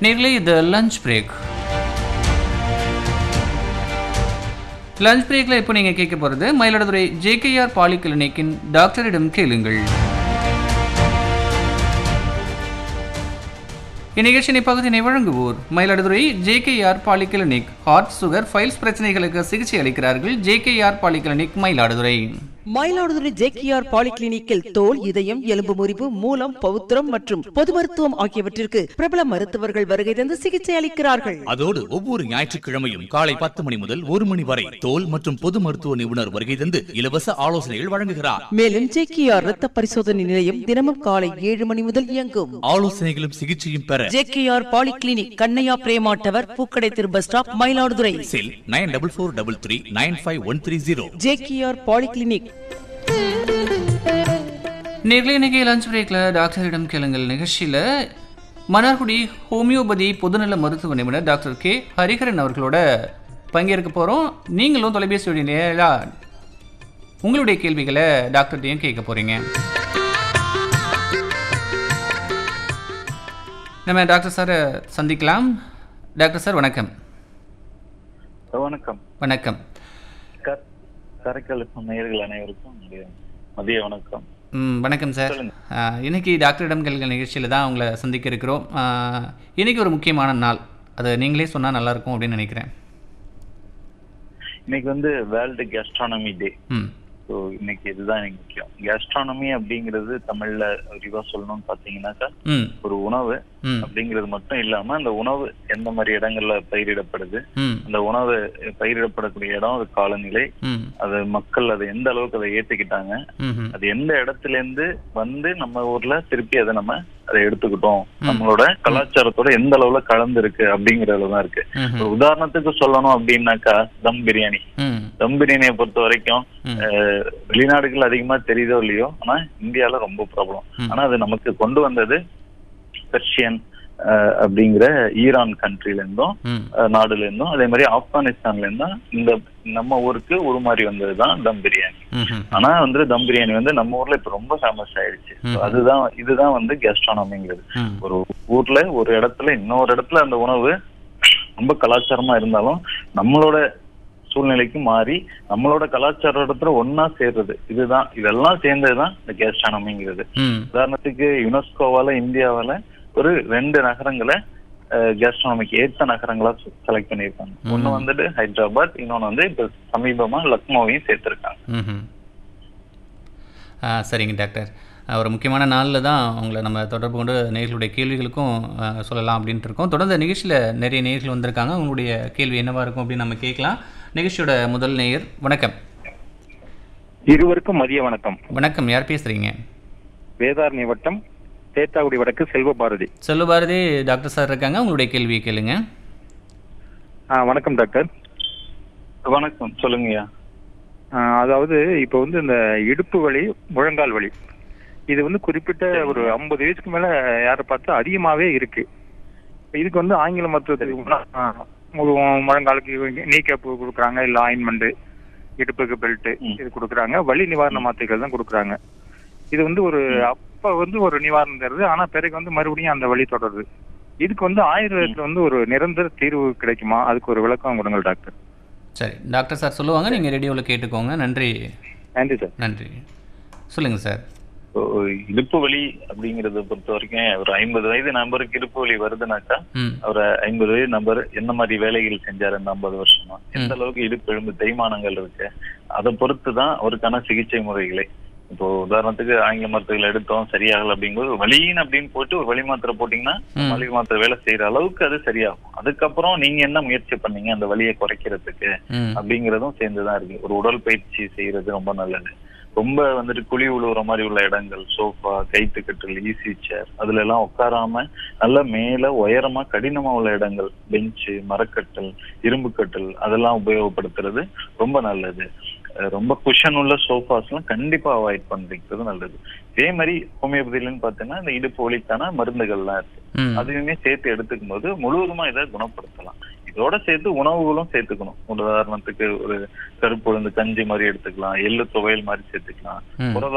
நேர்களே இது lunch break lunch பிரேக்கில் இப்போ நீங்கள் கேட்க போகிறது மயிலாடுதுறை ஜேகேஆர் பாலிகிளினிக்கின் டாக்டரிடம் கேளுங்கள் இந்நிகழ்ச்சியின் பகுதியினை வழங்குவோர் Mayiladuthurai JKR polyclinic heart sugar piles பிரச்சனைகளுக்கு சிகிச்சை அளிக்கிறார்கள் JKR polyclinic Mayiladuthurai Mayiladuthurai JKR பாலிகிளினிக்கில் தோல் இதயம் எலும்பு முறிவு மூலம் பவுத்திரம் மற்றும் பொது மருத்துவம் ஆகியவற்றிற்கு பிரபல மருத்துவர்கள் வருகை தந்து சிகிச்சை அளிக்கிறார்கள் அதோடு ஒவ்வொரு ஞாயிற்றுக்கிழமையும் காலை பத்து மணி முதல் ஒரு மணி வரை தோல் மற்றும் பொது மருத்துவ நிபுணர் வருகை தந்து இலவச ஆலோசனைகள் வழங்குகிறார் மேலும் ஜேகேஆர் ரத்த பரிசோதனை நிலையம் தினமும் காலை ஏழு மணி முதல் இயங்கும் ஆலோசனைகளும் சிகிச்சையும் பெற JKR polyclinic Kannaiya Prema tower பூக்கடை திரு bus stop Mayiladuthurai cell nine double four double three nine five one three zero JKR polyclinic நேர்களே இன்னைக்கு லஞ்ச் பிரேக்கில் டாக்டரிடம் கேளுங்கள் நிகழ்ச்சியில் மன்னார்குடி ஹோமியோபதி பொதுநல மருத்துவ நிபுணர் டாக்டர் கே ஹரிஹரன் அவர்களோட பங்கேற்க போகிறோம் நீங்களும் தொலைபேசி வழியில உங்களுடைய கேள்விகளை டாக்டர்கிட்டையும் கேட்க போகிறீங்க நம்ம டாக்டர் சாரை சந்திக்கலாம் டாக்டர் சார் வணக்கம் வணக்கம் வணக்கம் கர்- கரைக்கல் நேயர்கள் அனைவருக்கும் என்னுடைய மதிய வணக்கம் ம், வணக்கம் சார் சொல்லுங்க. ஆ, இன்னைக்கு டாக்டரிடம் கேள்விகள் நிகழ்ச்சியில் தான் உங்களை சந்திக்க இருக்கிறோம் ஆ, இன்னைக்கு ஒரு முக்கியமான நாள் அதை நீங்களே சொன்னால் நல்லாயிருக்கும் அப்படின்னு நினைக்கிறேன் இன்னைக்கு வந்து வேர்ல்டு கேஸ்ட்ரானமி டே ம் ஸோ இன்னைக்கு இதுதான் எனக்கு முக்கியம் கேஸ்ட்ரானமி அப்படிங்கிறது தமிழ்ல விரிவா சொல்லணும்னு பாத்தீங்கன்னாக்கா ம் ஒரு உணவு ம் அப்படிங்கிறது மட்டும் இல்லாம அந்த உணவு எந்த மாதிரி இடங்கள்ல பயிரிடப்படுது ம் அந்த உணவு பயிரிடப்படக்கூடிய இடம் அது காலநிலை ம் அது மக்கள் அதை எந்த அளவுக்கு அதை ஏத்துக்கிட்டாங்க ம் அது எந்த இடத்துல இருந்து வந்து நம்ம ஊர்ல திருப்பி அதை நம்ம அதை எடுத்துக்கிட்டோம் நம்மளோட கலாச்சாரத்தோட எந்த அளவுல கலந்து இருக்கு அப்படிங்கறதுல தான் இருக்கு ஒரு உதாரணத்துக்கு சொல்லணும் அப்படின்னாக்கா தம் பிரியாணி ம் தம் பிரியாணியை பொறுத்த வரைக்கும் ம். அஹ், வெளிநாடுகள் அதிகமா தெரியுதோ இல்லையோ ஆனா இந்தியால ரொம்ப பிரபலம் ம். ஆனா அது நமக்கு கொண்டு வந்தது பெர்ஷியன் அஹ், அப்படிங்கிற ஈரான் கண்ட்ரில இருந்தும் ம் அஹ், நாடுல இருந்தும் அதே மாதிரி ஆப்கானிஸ்தான்ல இருந்தும் இந்த நம்ம ஊருக்கு உருமாறி வந்ததுதான் தம் பிரியாணி ம் ஆனா வந்து தம் பிரியாணி வந்து நம்ம ஊர்ல இப்ப ரொம்ப ஃபேமஸ் ஆயிடுச்சு So ம். அதுதான் இதுதான் வந்து கேஸ்ட்ரானமிங்கிறது ம் ஒரு ஊர்ல ஒரு இடத்துல இன்னொரு இடத்துல அந்த உணவு ரொம்ப கலாச்சாரமா இருந்தாலும் நம்மளோட சூழ்நிலைக்கு மாறி நம்மளோட கலாச்சார இடத்துல ஒன்னா சேர்றது இதுதான் இதெல்லாம் சேர்ந்ததுதான் இந்த கேஸ்ட்ரானமிங்கிறது ம் உதாரணத்துக்கு யுனெஸ்கோவால இந்தியாவால ஒரு ரெண்டு நகரங்களை கேஸ்ட்ரானமிக்கு ஏத்த நகரங்களா செலக்ட் பண்ணியிருக்காங்க ஒண்ணு வந்துட்டு ஹைதராபாத் இன்னொன்னு வந்து இப்ப சமீபமா லக்னோவையும் சேர்த்திருக்காங்க ம்ஹும். ஆ சரிங்க டாக்டர் ஆ, ஒரு முக்கியமான நாளில் தான் உங்களை நம்ம தொடர்பு கொண்டு நேர்களுடைய கேள்விகளுக்கும் ஆ, சொல்லலாம் அப்படின்ட்டு இருக்கோம் தொடர்ந்து நிகழ்ச்சியில் நிறைய நேர்கள் வந்திருக்காங்க உங்களுடைய கேள்வி என்னவா இருக்கும் அப்படின்னு நம்ம கேட்கலாம் நிகழ்ச்சியோட முதல் நேயர் வணக்கம் இருவருக்கும் மதிய வணக்கம் வணக்கம் யார் பேசுகிறீங்க வேதாரண்ய வட்டம் தேத்தாக்குடி வடக்கு செல்வபாரதி செல்வபாரதி டாக்டர் சார் இருக்காங்க உங்களுடைய கேள்வியை கேளுங்க ஆ, வணக்கம் டாக்டர் வணக்கம் சொல்லுங்கய்யா ஆ, அதாவது இப்போ வந்து இந்த இடுப்பு வலி முழங்கால் வலி இது வந்து குறிப்பிட்ட ஒரு ஐம்பது வயசுக்கு மேல யாரை பார்த்தா அதிகமாவே இருக்கு இதுக்கு வந்து ஆங்கில மருத்துவத்துக்கு ஆ, ஒரு முழங்காலுக்கு நீ கேப் கொடுக்குறாங்க இல்ல ஆயின்மெண்ட் இடுப்புக்கு பெல்ட் ம். இது கொடுக்குறாங்க வலி நிவாரண மாத்திரைகள் தான் கொடுக்குறாங்க இது வந்து ஒரு அப்ப வந்து ஒரு நிவாரணம் தருது ஆனா பிறகு வந்து மறுபடியும் அந்த வலி தொடருது இதுக்கு வந்து ஆயுர்வேதத்துல வந்து ஒரு நிரந்தர தீர்வு கிடைக்குமா அதுக்கு ஒரு விளக்கம் கொடுங்கள் டாக்டர் சரி டாக்டர் சார் சொல்லுவாங்க நீங்கள் ரேடியோவில் கேட்டுக்கோங்க நன்றி நன்றி சார் நன்றி சொல்லுங்கள் சார் இப்போ இடுப்பு வலி அப்படிங்கறத பொறுத்த வரைக்கும் ஒரு ஐம்பது வயது நபருக்கு இடுப்பு வலி வருதுனாக்கா ம் ஒரு ஐம்பது வயது நபர் என்ன மாதிரி வேலைகள் செஞ்சாரு இந்த ஐம்பது வருஷமா எந்த அளவுக்கு இடுப்பு எலும்பு தேய்மானங்கள் இருக்கு அதை பொறுத்து தான் அவருக்கான சிகிச்சை முறைகளை இப்போ உதாரணத்துக்கு ஆங்கில மருத்துவர்கள் எடுத்தோம் சரியாகல அப்படிங்கும்போது வலியின் அப்படின்னு போட்டு ஒரு வலி மாத்திரை போட்டீங்கன்னா ம். வலி மாத்திரை வேலை செய்யற அளவுக்கு அது சரியாகும் அதுக்கப்புறம் நீங்க என்ன முயற்சி பண்ணீங்க அந்த வலியை குறைக்கிறதுக்கு ம் அப்படிங்கறதும் சேர்ந்துதான் இருக்கு ஒரு உடற்பயிற்சி செய்யறது ரொம்ப நல்லது ரொம்ப வந்துட்டு குழி உழுவுற மாதிரி உள்ள இடங்கள் சோஃபா கைத்துக்கட்டில் ஈசி சேர் அதுல எல்லாம் உட்காராம நல்லா மேல உயரமா கடினமா உள்ள இடங்கள் பெஞ்சு மரக்கட்டல் இரும்பு கட்டல் அதெல்லாம் உபயோகப்படுத்துறது ரொம்ப நல்லது அஹ் ரொம்ப குஷன் உள்ள சோஃபாஸ் எல்லாம் கண்டிப்பா அவாய்ட் பண்ணிக்கிறது நல்லது இதே மாதிரி ஹோமியோபதியிலன்னு பாத்தீங்கன்னா இந்த இடுப்பு வலிக்கான மருந்துகள்லாம் இருக்கு ம் அதையுமே சேர்த்து எடுத்துக்கும் போது முழுவதுமா இதை குணப்படுத்தலாம் இதோட சேர்த்து உணவுகளும் சேர்த்துக்கணும் ஒரு உதாரணத்துக்கு ஒரு கருப்பு உளுந்து கஞ்சி மாதிரி எடுத்துக்கலாம் எள்ளு துவையல் மாதிரி சேர்த்துக்கலாம் ம் புரத